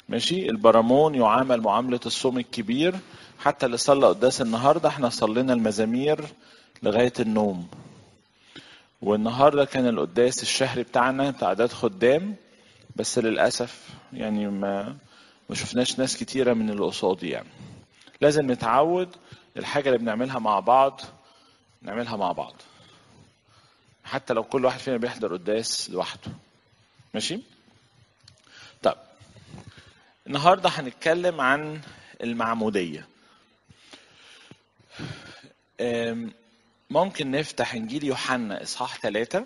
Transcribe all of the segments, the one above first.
ماشي البرامون يعامل معاملة الصوم الكبير حتى اللي صلى قداس النهاردة احنا صلينا المزامير لغاية النوم والنهاردة كان القداس الشهري بتاعنا بتاع عدد خدام بس للأسف يعني ما ما شفناش ناس كتيرة من اللي قصادي يعني لازم نتعود الحاجة اللي بنعملها مع بعض نعملها مع بعض حتى لو كل واحد فينا بيحضر قداس لوحده ماشي طب النهارده هنتكلم عن المعمودية أم، ممكن نفتح انجيل يوحنا اصحاح ثلاثة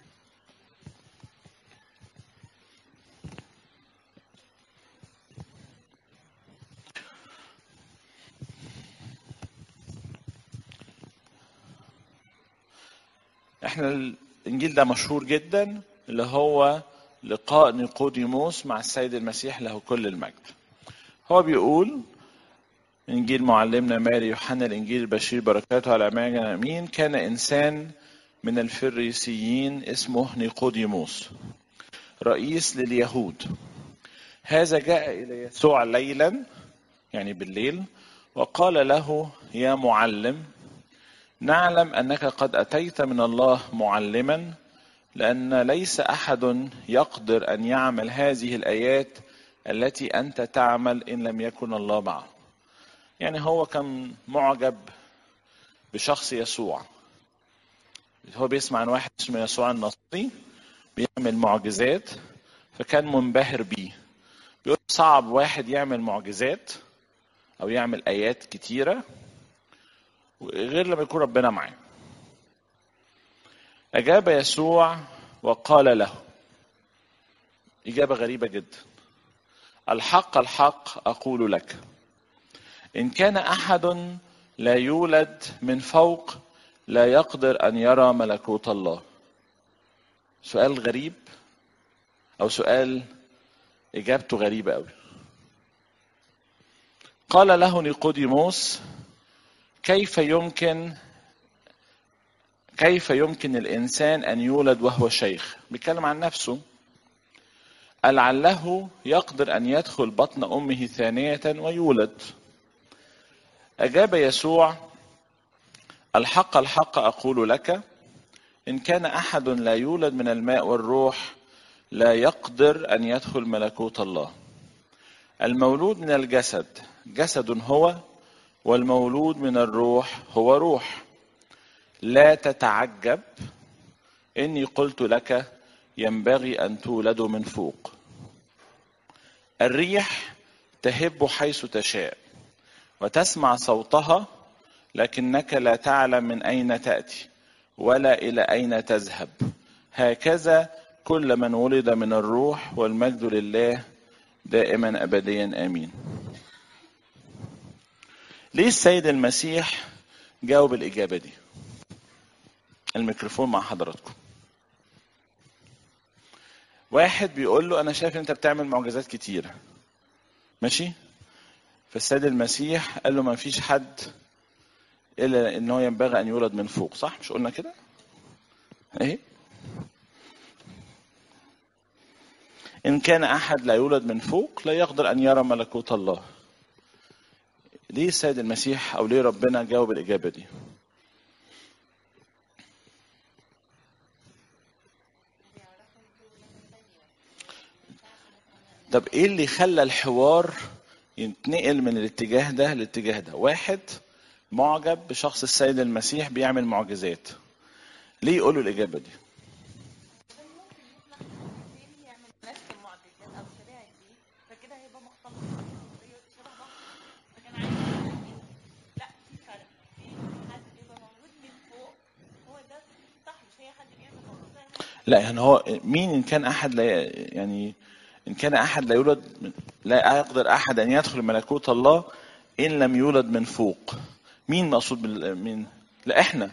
احنا الانجيل ده مشهور جدا اللي هو لقاء نيقوديموس مع السيد المسيح له كل المجد هو بيقول انجيل معلمنا ماري يوحنا الانجيل البشير بركاته على جميعنا امين كان انسان من الفريسيين اسمه نيقوديموس رئيس لليهود هذا جاء الى يسوع ليلا يعني بالليل وقال له يا معلم نعلم انك قد اتيت من الله معلما لان ليس احد يقدر ان يعمل هذه الايات التي انت تعمل ان لم يكن الله معه يعني هو كان معجب بشخص يسوع هو بيسمع عن واحد اسمه يسوع النصري بيعمل معجزات فكان منبهر بيه بيقول صعب واحد يعمل معجزات او يعمل ايات كتيره غير لما يكون ربنا معاه اجاب يسوع وقال له اجابه غريبه جدا الحق الحق اقول لك ان كان احد لا يولد من فوق لا يقدر ان يرى ملكوت الله سؤال غريب او سؤال اجابته غريبه قوي قال له نيقوديموس كيف يمكن كيف يمكن الانسان ان يولد وهو شيخ بيتكلم عن نفسه لعله يقدر ان يدخل بطن امه ثانيه ويولد اجاب يسوع الحق الحق اقول لك ان كان احد لا يولد من الماء والروح لا يقدر ان يدخل ملكوت الله المولود من الجسد جسد هو والمولود من الروح هو روح لا تتعجب اني قلت لك ينبغي ان تولدوا من فوق الريح تهب حيث تشاء وتسمع صوتها لكنك لا تعلم من اين تاتي ولا الى اين تذهب هكذا كل من ولد من الروح والمجد لله دائما ابديا امين ليه السيد المسيح جاوب الاجابه دي الميكروفون مع حضراتكم واحد بيقول له انا شايف ان انت بتعمل معجزات كتيره ماشي فالسيد المسيح قال له ما فيش حد الا ان هو ينبغي ان يولد من فوق صح مش قلنا كده ايه ان كان احد لا يولد من فوق لا يقدر ان يرى ملكوت الله ليه السيد المسيح او ليه ربنا جاوب الاجابه دي طب ايه اللي خلى الحوار ينتقل من الاتجاه ده للاتجاه ده واحد معجب بشخص السيد المسيح بيعمل معجزات ليه يقولوا الاجابه دي يعمل نفس المعجزات او شبيهه دي فكده هيبقى مختلط شبه بعض فكان عايز يقول لا في فرق في حد بيبقى موجود من فوق هو ده صح مش هي حد بيعمل معجزات لا يعني هو مين ان كان احد لا يعني ان كان احد لا يولد من- لا يقدر احد ان يدخل ملكوت الله ان لم يولد من فوق مين مقصود بال مين لا احنا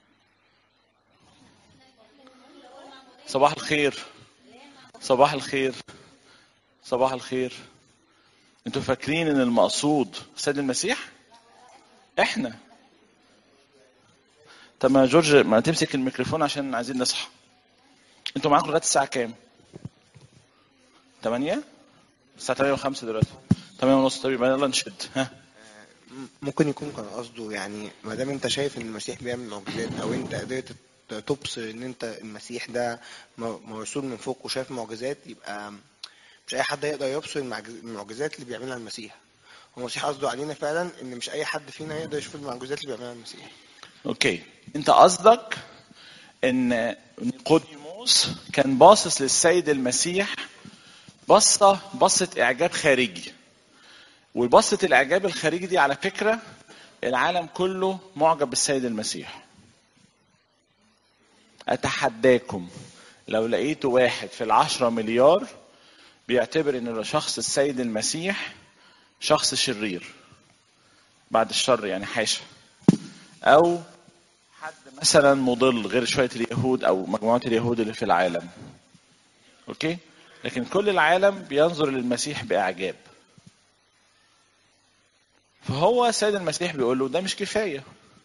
صباح الخير صباح الخير صباح الخير انتوا فاكرين ان المقصود السيد المسيح احنا طب ما جورج ما تمسك الميكروفون عشان عايزين نصحى انتوا معاكم لغايه الساعه كام 8 الساعه 8 و5 دلوقتي 8 ونص طب يبقى يلا نشد ها ممكن يكون كان قصده يعني ما دام انت شايف ان المسيح بيعمل معجزات او انت قدرت ت- تبصر ان انت المسيح ده م- مرسول من فوق وشايف معجزات يبقى مش اي حد يقدر يبصر المعجز- المعجزات اللي بيعملها المسيح هو المسيح قصده علينا فعلا ان مش اي حد فينا يقدر يشوف المعجزات اللي بيعملها المسيح اوكي انت قصدك ان نيقوديموس كان باصص للسيد المسيح بصه بصه اعجاب خارجي وبصه الاعجاب الخارجي دي على فكره العالم كله معجب بالسيد المسيح اتحداكم لو لقيتوا واحد في العشرة مليار بيعتبر ان شخص السيد المسيح شخص شرير بعد الشر يعني حاشا او حد مثلا مضل غير شويه اليهود او مجموعه اليهود اللي في العالم اوكي لكن كل العالم بينظر للمسيح باعجاب فهو السيد المسيح بيقول له ده مش كفايه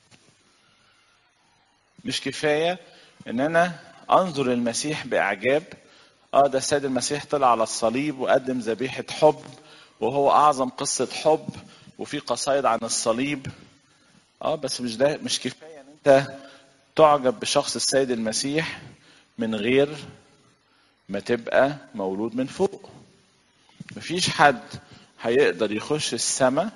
مش كفايه ان انا انظر للمسيح باعجاب اه ده السيد المسيح طلع على الصليب وقدم ذبيحه حب وهو اعظم قصه حب وفي قصايد عن الصليب اه بس مش ده مش كفايه ان انت تعجب بشخص السيد المسيح من غير ما تبقى مولود من فوق مفيش حد هيقدر يخش السماء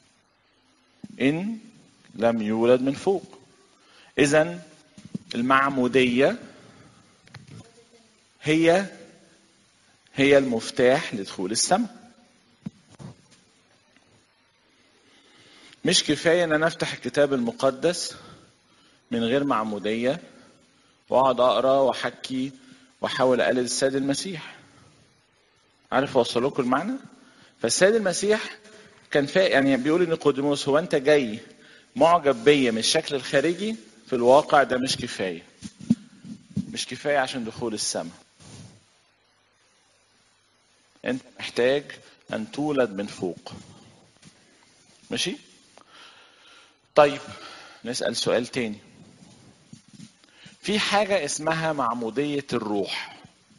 ان لم يولد من فوق اذا المعموديه هي هي المفتاح لدخول السماء مش كفايه ان انا افتح الكتاب المقدس من غير معموديه واقعد اقرا واحكي واحاول اقلد السيد المسيح عارف اوصل لكم المعنى فالسيد المسيح كان فا يعني بيقول لنيقوديموس هو انت جاي معجب بيا من الشكل الخارجي في الواقع ده مش كفايه مش كفايه عشان دخول السماء انت محتاج ان تولد من فوق ماشي طيب نسال سؤال تاني في حاجه اسمها معموديه الروح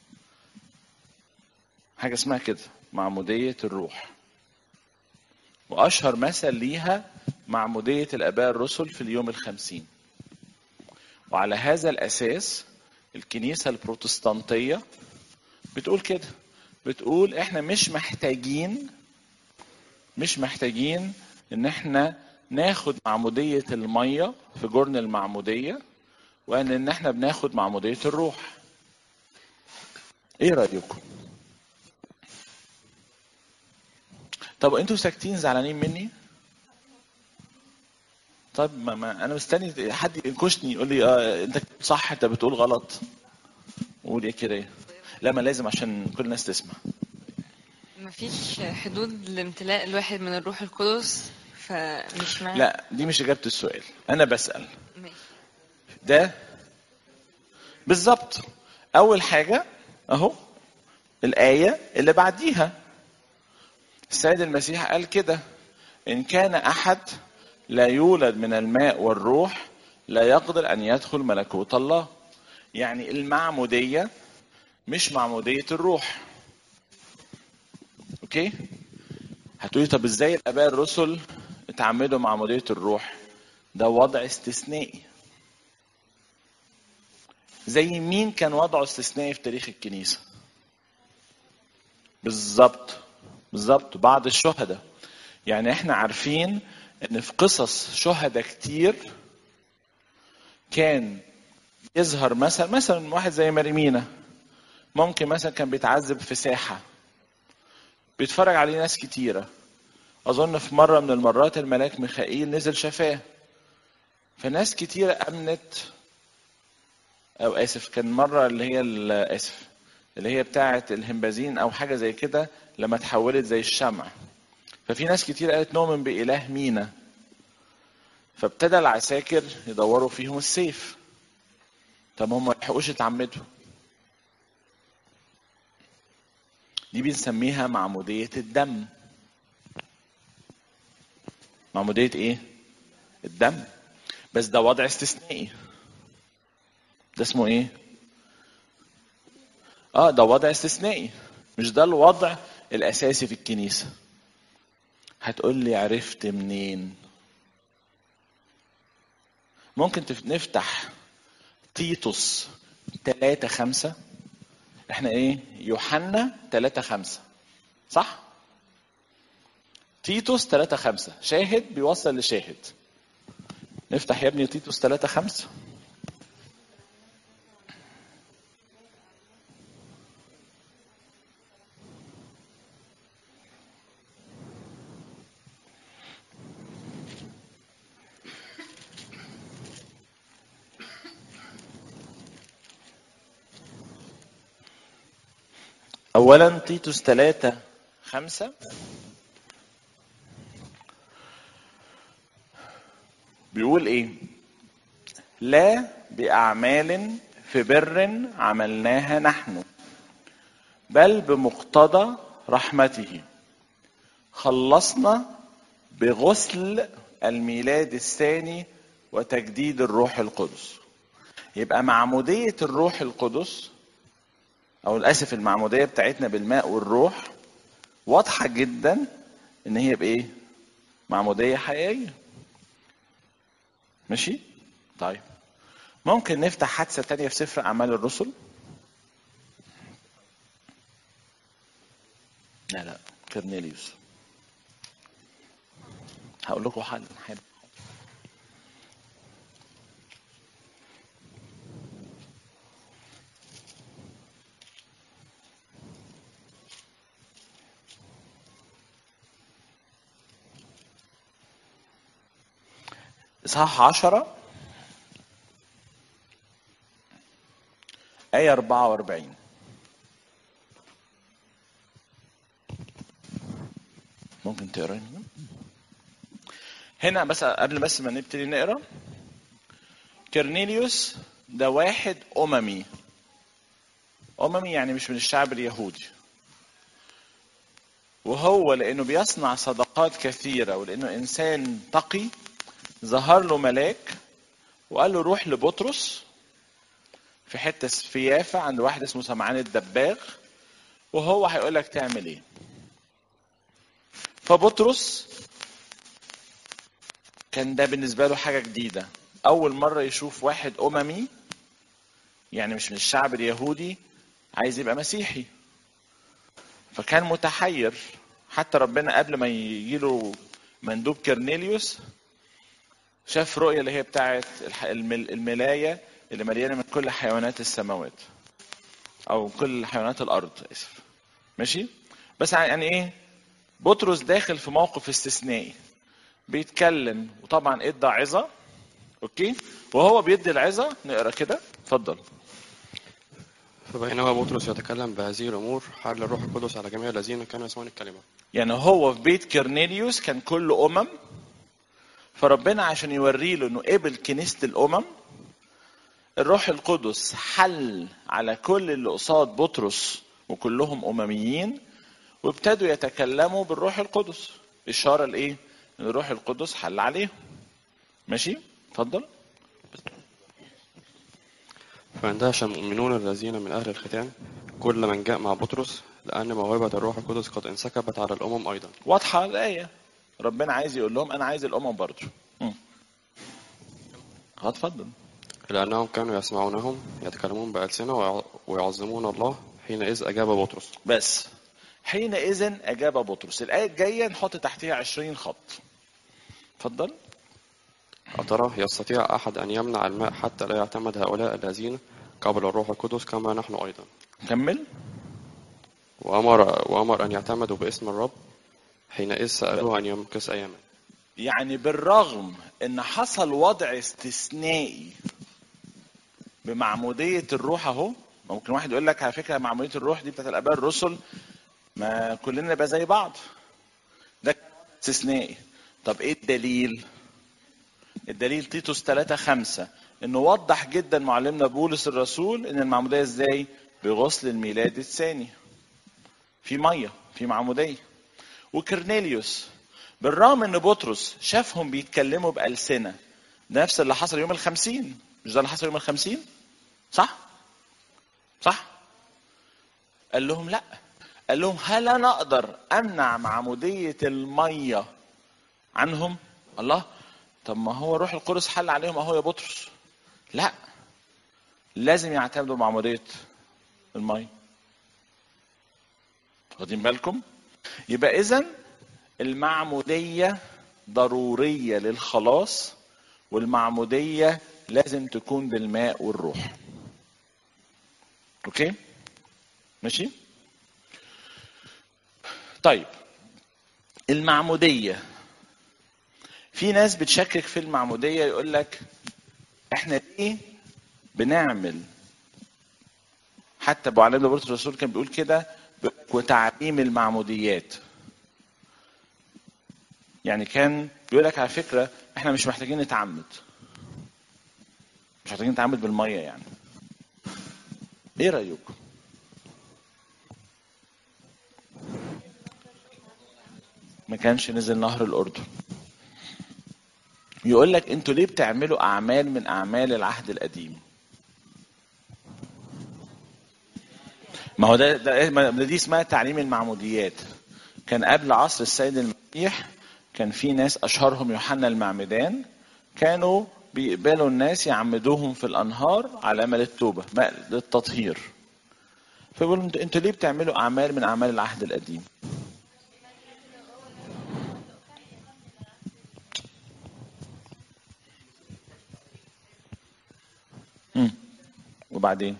حاجه اسمها كده معموديه الروح واشهر مثل ليها معموديه الاباء الرسل في اليوم الخمسين وعلى هذا الاساس الكنيسه البروتستانتيه بتقول كده بتقول احنا مش محتاجين مش محتاجين ان احنا ناخد معمودية المية في جرن المعمودية وان ان احنا بناخد معمودية الروح ايه رأيكم طب انتوا ساكتين زعلانين مني طب ما, ما انا مستني حد ينكشني يقول لي اه انت صح انت بتقول غلط قول ايه كده ايه لا ما لازم عشان كل الناس تسمع مفيش حدود لامتلاء الواحد من الروح القدس فمش معنى لا دي مش اجابه السؤال انا بسال ماشي. ده بالظبط اول حاجه اهو الايه اللي بعديها السيد المسيح قال كده ان كان احد لا يولد من الماء والروح لا يقدر ان يدخل ملكوت الله يعني المعموديه مش معموديه الروح اوكي هتقولي طب ازاي الاباء الرسل اتعمدوا معموديه الروح ده وضع استثنائي زي مين كان وضعه استثنائي في تاريخ الكنيسه بالظبط بالظبط بعض الشهداء يعني احنا عارفين ان في قصص شهداء كتير كان يظهر مثلا مثلا واحد زي مريمينا ممكن مثلا كان بيتعذب في ساحه بيتفرج عليه ناس كتيره اظن في مره من المرات الملاك ميخائيل نزل شفاه فناس كتيره امنت او اسف كان مره اللي هي ال- اسف اللي هي بتاعه الهمبازين او حاجه زي كده لما اتحولت زي الشمع ففي ناس كتير قالت نؤمن باله مينا فابتدى العساكر يدوروا فيهم السيف طب هم ما يلحقوش يتعمدوا دي بنسميها معمودية الدم معمودية ايه؟ الدم بس ده وضع استثنائي ده اسمه ايه؟ اه ده وضع استثنائي مش ده الوضع الاساسي في الكنيسه هتقول لي عرفت منين ممكن تف- نفتح تيتوس 3 5 احنا ايه يوحنا 3 5 صح تيتوس 3 5 شاهد بيوصل لشاهد نفتح يا ابني تيتوس 3 5 اولا تيتوس 3 5 بيقول ايه لا باعمال في بر عملناها نحن بل بمقتضى رحمته خلصنا بغسل الميلاد الثاني وتجديد الروح القدس يبقى معمودية الروح القدس او للاسف المعموديه بتاعتنا بالماء والروح واضحه جدا ان هي بايه معموديه حقيقيه ماشي طيب ممكن نفتح حادثه تانية في سفر اعمال الرسل لا لا كرنيليوس هقول لكم حل حلو إصحاح عشرة آية 44 ممكن تقرا هنا هنا بس قبل بس ما نبتدي نقرا كرنيليوس ده واحد أممي أممي يعني مش من الشعب اليهودي وهو لأنه بيصنع صدقات كثيرة ولأنه إنسان تقي ظهر له ملاك وقال له روح لبطرس في حته في يافا عند واحد اسمه سمعان الدباغ وهو هيقول لك تعمل ايه فبطرس كان ده بالنسبه له حاجه جديده اول مره يشوف واحد اممي يعني مش من الشعب اليهودي عايز يبقى مسيحي فكان متحير حتى ربنا قبل ما يجيله مندوب كرنيليوس شاف رؤية اللي هي بتاعت الح- المل- الملاية اللي مليانة من كل حيوانات السماوات أو كل حيوانات الأرض آسف ماشي بس يعني إيه بطرس داخل في موقف استثنائي بيتكلم وطبعا ادى عظة اوكي وهو بيدي العظة نقرا كده اتفضل فبينما بطرس يتكلم بهذه الأمور حل الروح القدس على جميع الذين كانوا يسمعون الكلمة يعني هو في بيت كرنيليوس كان كله أمم فربنا عشان يوري له انه قبل كنيسة الأمم الروح القدس حل على كل اللي قصاد بطرس وكلهم أمميين وابتدوا يتكلموا بالروح القدس إشارة لإيه؟ إن الروح القدس حل عليهم ماشي؟ اتفضل فاندهش المؤمنون الذين من أهل الختان كل من جاء مع بطرس لأن موهبة الروح القدس قد انسكبت على الأمم أيضا واضحة الآية ربنا عايز يقول لهم أنا عايز الأمم برضه مم. اتفضل لأنهم كانوا يسمعونهم يتكلمون بألسنة ويع- ويعظمون الله حينئذ أجاب بطرس بس حينئذ أجاب بطرس الآية الجاية نحط تحتها 20 خط اتفضل أترى يستطيع أحد أن يمنع الماء حتى لا يعتمد هؤلاء الذين قبل الروح القدس كما نحن أيضا كمل وأمر وأمر أن يعتمدوا باسم الرب حينئذ سألوه أن يمكث أياما يعني بالرغم ان حصل وضع استثنائي بمعمودية الروح اهو ممكن واحد يقول لك على فكرة معمودية الروح دي بتاعت الآباء الرسل ما كلنا نبقى زي بعض ده كان وضع استثنائي طب ايه الدليل الدليل تيتوس 3 5 انه وضح جدا معلمنا بولس الرسول ان المعمودية ازاي بغسل الميلاد الثاني في ميه في معمودية وكرنيليوس بالرغم ان بطرس شافهم بيتكلموا بألسنة ده نفس اللي حصل يوم الخمسين مش ده اللي حصل يوم الخمسين صح صح قال لهم لا قال لهم هل انا اقدر امنع معموديه الميه عنهم الله طب ما هو روح القدس حل عليهم اهو يا بطرس لا لازم يعتمدوا معموديه الميه واخدين بالكم يبقى اذا المعموديه ضروريه للخلاص والمعموديه لازم تكون بالماء والروح اوكي ماشي طيب المعموديه في ناس بتشكك في المعموديه يقول لك احنا ليه بنعمل حتى ابو علي بن بطرس الرسول كان بيقول كده بيقول لك وتعليم المعموديات يعني كان بيقول لك على فكره احنا مش محتاجين نتعمد مش محتاجين نتعمد بالميه يعني ايه رايكم ما كانش نزل نهر الاردن يقول لك انتوا ليه بتعملوا اعمال من اعمال العهد القديم ما هو ده, ده ما دي اسمها تعليم المعموديات كان قبل عصر السيد المسيح كان في ناس اشهرهم يوحنا المعمدان كانوا بيقبلوا الناس يعمدوهم في الانهار علامه للتوبه ماء للتطهير فيقولوا انتوا انتوا ليه بتعملوا اعمال من اعمال العهد القديم مم. وبعدين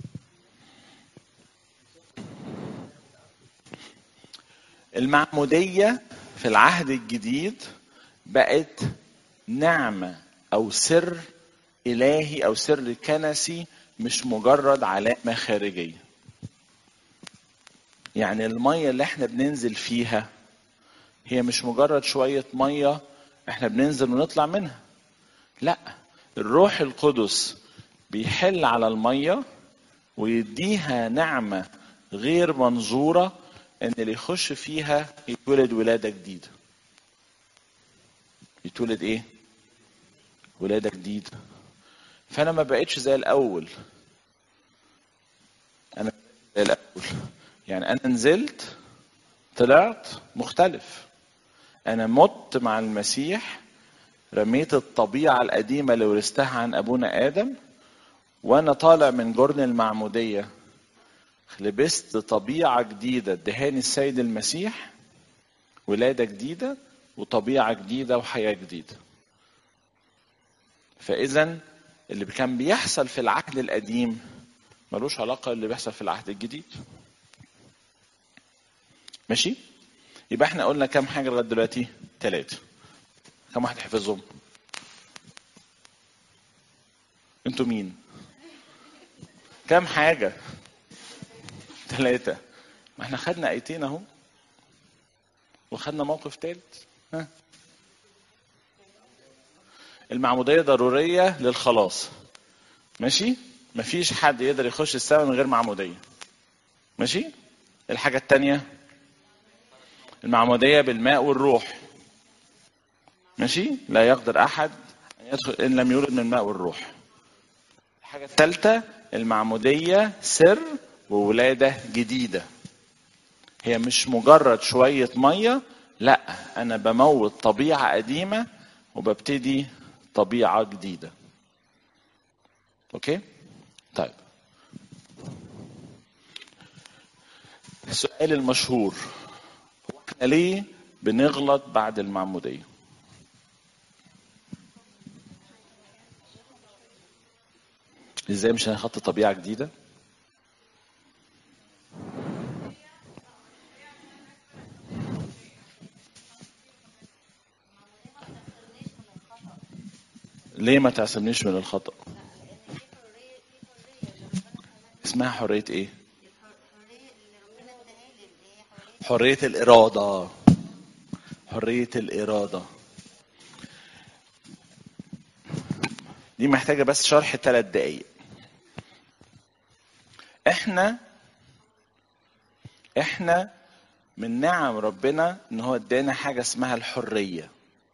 المعمودية في العهد الجديد بقت نعمة أو سر إلهي أو سر كنسي مش مجرد علامة خارجية يعني المية اللي احنا بننزل فيها هي مش مجرد شوية مية احنا بننزل ونطلع منها لا الروح القدس بيحل على المية ويديها نعمة غير منظورة ان اللي يخش فيها يتولد ولادة جديدة يتولد ايه ولادة جديدة فانا ما بقتش زي الاول انا زي الاول يعني انا نزلت طلعت مختلف انا مت مع المسيح رميت الطبيعة القديمة اللي ورثتها عن ابونا ادم وانا طالع من جرن المعمودية لبست طبيعة جديدة ادهاني السيد المسيح ولادة جديدة وطبيعة جديدة وحياة جديدة فإذا اللي كان بيحصل في العهد القديم ملوش علاقة اللي بيحصل في العهد الجديد ماشي يبقى احنا قلنا كام حاجة لغاية دلوقتي ثلاثة كم واحد حفظهم انتوا مين كام حاجة ثلاثة ما احنا خدنا ايتين اهو وخدنا موقف ثالث ها المعمودية ضرورية للخلاص ماشي مفيش حد يقدر يخش السماء من غير معمودية ماشي الحاجة التانية المعمودية بالماء والروح ماشي لا يقدر أحد أن يدخل إن لم يولد من الماء والروح الحاجة الثالثة المعمودية سر وولادة جديدة هي مش مجرد شوية مية لا أنا بموت طبيعة قديمة وببتدي طبيعة جديدة أوكي طيب السؤال المشهور هو احنا ليه بنغلط بعد المعمودية ازاي مش هنحط طبيعة جديدة ليه ما تعصمنيش من الخطأ اسمها حرية ايه حرية الإرادة حرية الإرادة دي محتاجة بس شرح ثلاث دقايق احنا احنا من نعم ربنا ان هو ادانا حاجة اسمها الحرية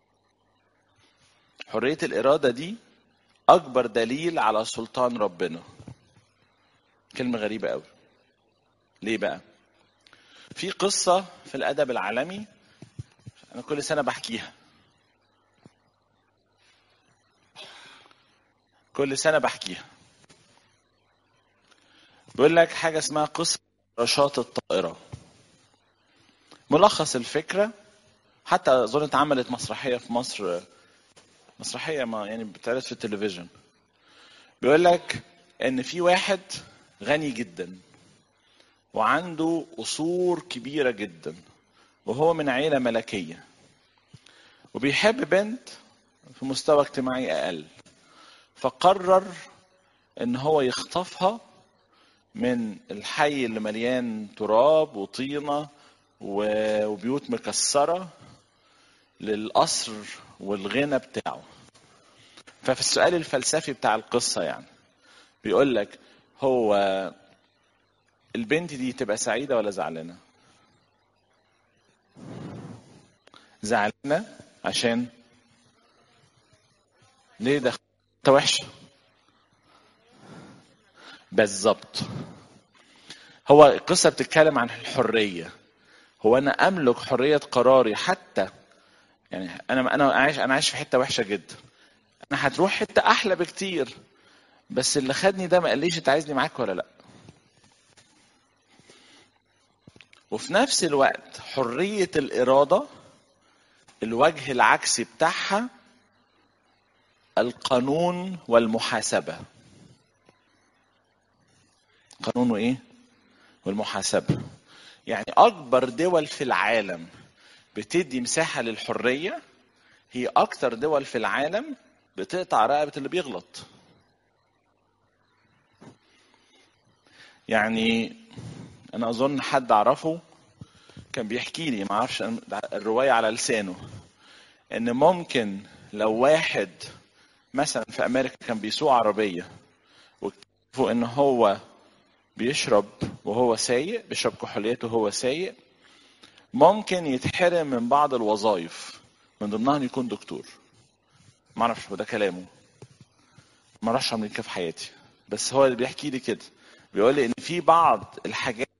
حرية الإرادة دي أكبر دليل على سلطان ربنا كلمة غريبة قوي ليه بقى في قصة في الأدب العالمي أنا كل سنة بحكيها كل سنة بحكيها بيقول لك حاجة اسمها قصة رشاط الطائرة ملخص الفكرة حتى أظن اتعملت مسرحية في مصر مسرحية ما يعني بتعرض في التلفزيون بيقول لك إن في واحد غني جدا وعنده قصور كبيرة جدا وهو من عيلة ملكية وبيحب بنت في مستوى اجتماعي أقل فقرر إن هو يخطفها من الحي اللي مليان تراب وطينة و- وبيوت مكسرة للقصر والغنى بتاعه ففي السؤال الفلسفي بتاع القصة يعني بيقول لك هو البنت دي تبقى سعيدة ولا زعلانة؟ زعلانة عشان ليه ده انت وحشة بالظبط هو القصة بتتكلم عن الحرية هو أنا أملك حرية قراري حتى يعني أنا أنا عايش أنا عايش في حتة وحشة جدا أنا هتروح حتة أحلى بكتير بس اللي خدني ده ما قاليش أنت عايزني معاك ولا لأ وفي نفس الوقت حرية الإرادة الوجه العكسي بتاعها القانون والمحاسبة قانون وإيه؟ والمحاسبة يعني أكبر دول في العالم بتدي مساحة للحرية هي أكتر دول في العالم بتقطع رقبة اللي بيغلط يعني أنا أظن حد أعرفه كان بيحكي لي ما اعرفش الروايه على لسانه ان ممكن لو واحد مثلا في امريكا كان بيسوق عربيه واكتشفوا ان هو بيشرب وهو سايق بيشرب كحوليات وهو سايق ممكن يتحرم من بعض الوظائف من ضمنها انه يكون دكتور ما اعرفش هو ده كلامه ما راحش امريكا في حياتي بس هو اللي بيحكي لي كده بيقول لي ان في بعض الحاجات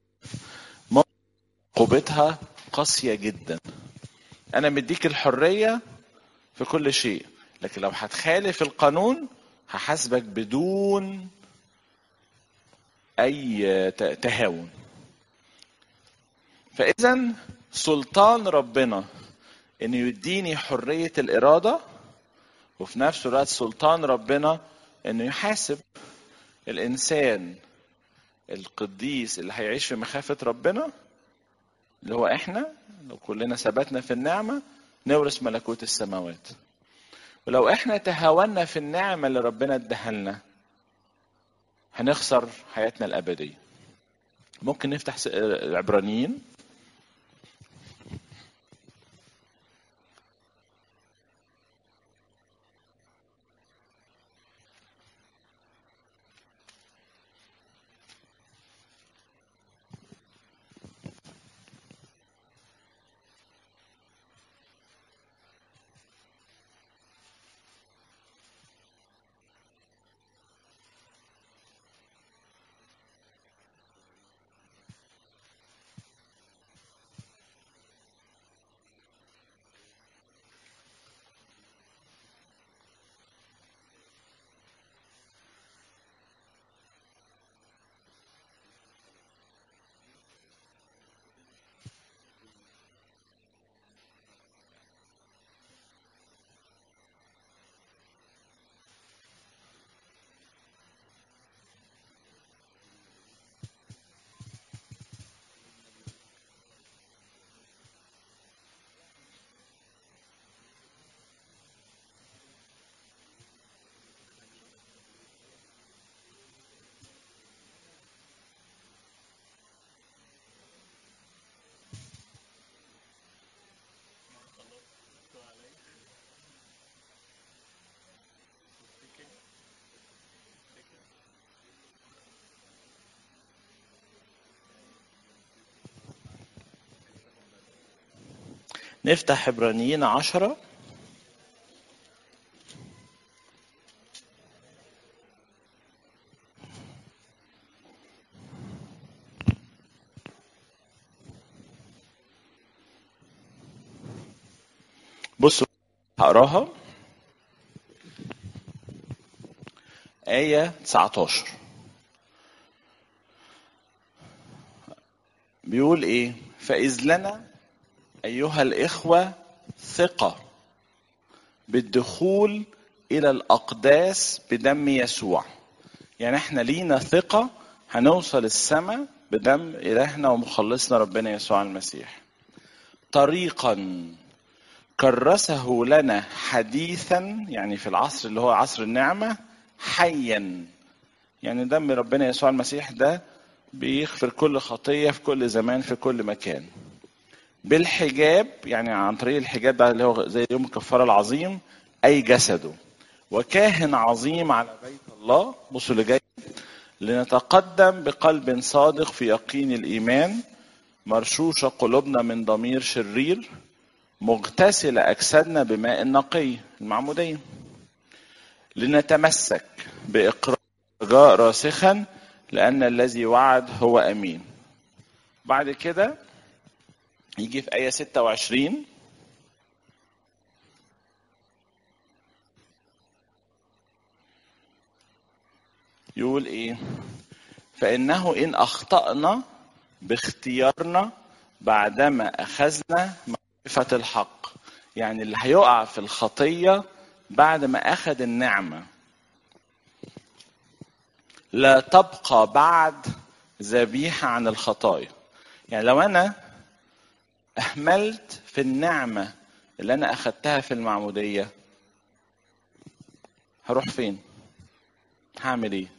عقوبتها قاسية جدا أنا مديك الحرية في كل شيء لكن لو هتخالف القانون هحاسبك بدون أي ت- تهاون فإذا سلطان ربنا إنه يديني حرية الإرادة وفي نفس الوقت سلطان ربنا إنه يحاسب الإنسان القديس اللي هيعيش في مخافة ربنا اللي هو احنا لو كلنا ثبتنا في النعمة نورث ملكوت السماوات ولو احنا تهاونا في النعمة اللي ربنا اداها لنا هنخسر حياتنا الأبدية ممكن نفتح س- العبرانيين نفتح عبرانيين عشرة بصوا هقراها آية 19 بيقول إيه فإذ لنا أيها الإخوة ثقة بالدخول إلى الأقداس بدم يسوع يعني احنا لينا ثقة هنوصل السماء بدم إلهنا ومخلصنا ربنا يسوع المسيح طريقا كرسه لنا حديثا يعني في العصر اللي هو عصر النعمة حيا يعني دم ربنا يسوع المسيح ده بيغفر كل خطية في كل زمان في كل مكان بالحجاب يعني عن طريق الحجاب ده اللي هو زي يوم الكفارة العظيم أي جسده وكاهن عظيم على بيت الله بصوا اللي جاي لنتقدم بقلب صادق في يقين الإيمان مرشوشة قلوبنا من ضمير شرير مغتسل أجسادنا بماء نقي المعمودية لنتمسك بإقرار رجاء راسخا لأن الذي وعد هو أمين بعد كده يجي في آية 26 يقول إيه فإنه إن أخطأنا باختيارنا بعدما أخذنا معرفة الحق يعني اللي هيقع في الخطية بعد ما أخذ النعمة لا تبقى بعد ذبيحة عن الخطايا يعني لو أنا أهملت في النعمة اللي أنا أخدتها في المعمودية هروح فين؟ هعمل إيه؟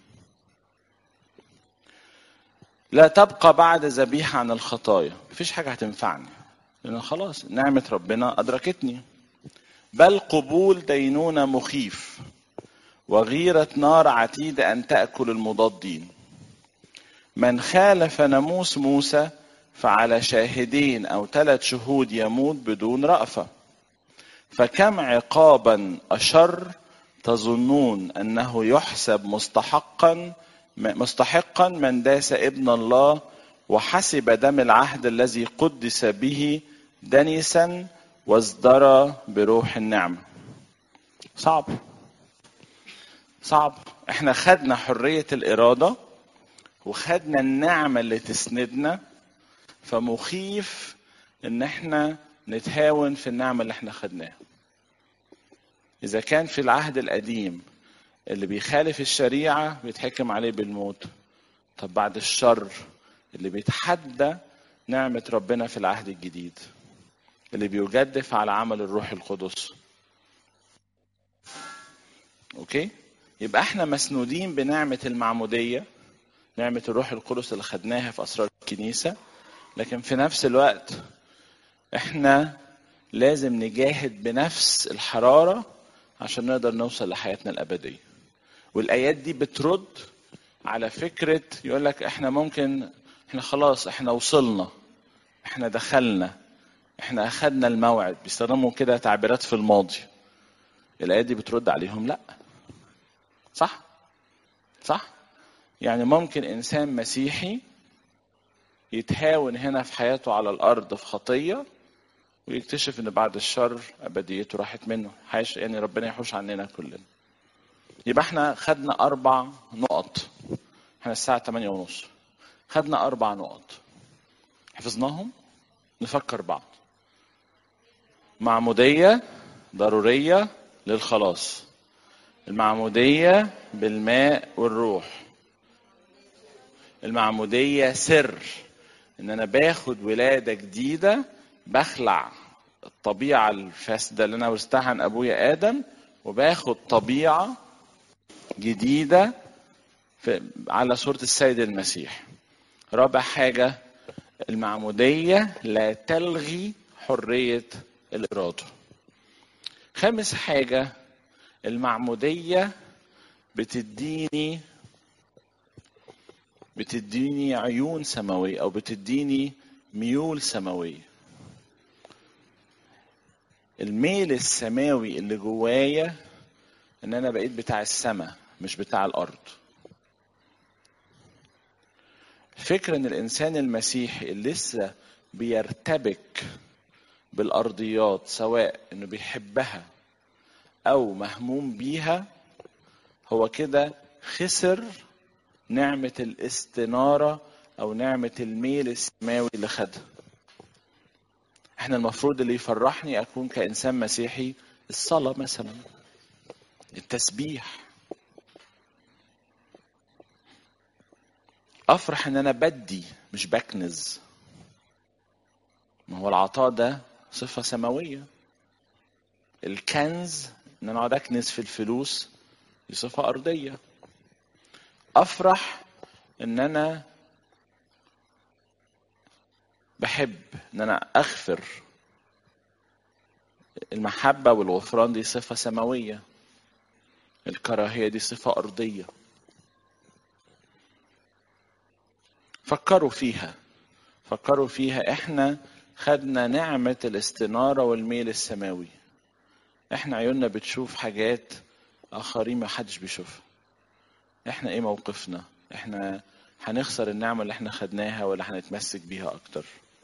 لا تبقى بعد ذبيحة عن الخطايا مفيش حاجة هتنفعني لأن خلاص نعمة ربنا أدركتني بل قبول دينونة مخيف وغيرة نار عتيدة أن تأكل المضادين من خالف ناموس موسى فعلى شاهدين أو ثلاث شهود يموت بدون رأفة فكم عقابا أشر تظنون أنه يحسب مستحقا مستحقا من داس ابن الله وحسب دم العهد الذي قدس به دنسا وازدرى بروح النعمة صعب صعب احنا خدنا حرية الإرادة وخدنا النعمة اللي تسندنا فمخيف ان احنا نتهاون في النعمة اللي احنا خدناها إذا كان في العهد القديم اللي بيخالف الشريعة بيتحكم عليه بالموت طب بعد الشر اللي بيتحدى نعمة ربنا في العهد الجديد اللي بيجدف على عمل الروح القدس اوكي يبقى احنا مسنودين بنعمة المعمودية نعمة الروح القدس اللي خدناها في أسرار الكنيسة لكن في نفس الوقت احنا لازم نجاهد بنفس الحرارة عشان نقدر نوصل لحياتنا الأبدية والآيات دي بترد على فكرة يقول لك احنا ممكن احنا خلاص احنا وصلنا احنا دخلنا احنا اخدنا الموعد بيستخدموا كده تعبيرات في الماضي الآيات دي بترد عليهم لا صح صح يعني ممكن إنسان مسيحي يتهاون هنا في حياته على الأرض في خطية ويكتشف إن بعد الشر أبديته راحت منه حيش يعني ربنا يحوش عننا كلنا يبقى احنا خدنا أربع نقط احنا الساعة 8 ونص خدنا أربع نقط حفظناهم نفكر بعض معمودية ضرورية للخلاص المعمودية بالماء والروح المعمودية سر ان انا باخد ولادة جديدة بخلع الطبيعة الفاسدة اللي انا ورثتها عن ابويا ادم وباخد طبيعة جديدة في على صورة السيد المسيح رابع حاجة المعمودية لا تلغي حرية الإرادة خامس حاجة المعمودية بتديني بتديني عيون سماوية أو بتديني ميول سماوية الميل السماوي اللي جوايا ان انا بقيت بتاع السماء مش بتاع الارض فكرة ان الانسان المسيحي اللي لسه بيرتبك بالارضيات سواء انه بيحبها او مهموم بيها هو كده خسر نعمة الاستنارة او نعمة الميل السماوي اللي خدها احنا المفروض اللي يفرحني اكون كانسان مسيحي الصلاة مثلا التسبيح افرح ان انا بدي مش بكنز ما هو العطاء ده صفة سماوية الكنز ان انا اقعد اكنز في الفلوس دي صفة ارضية افرح ان انا بحب ان انا اغفر المحبة والغفران دي صفة سماوية الكراهية دي صفة أرضية فكروا فيها فكروا فيها احنا خدنا نعمة الاستنارة والميل السماوي احنا عيوننا بتشوف حاجات آخرين ما حدش بيشوفها احنا ايه موقفنا احنا هنخسر النعمة اللي احنا خدناها ولا هنتمسك بيها أكتر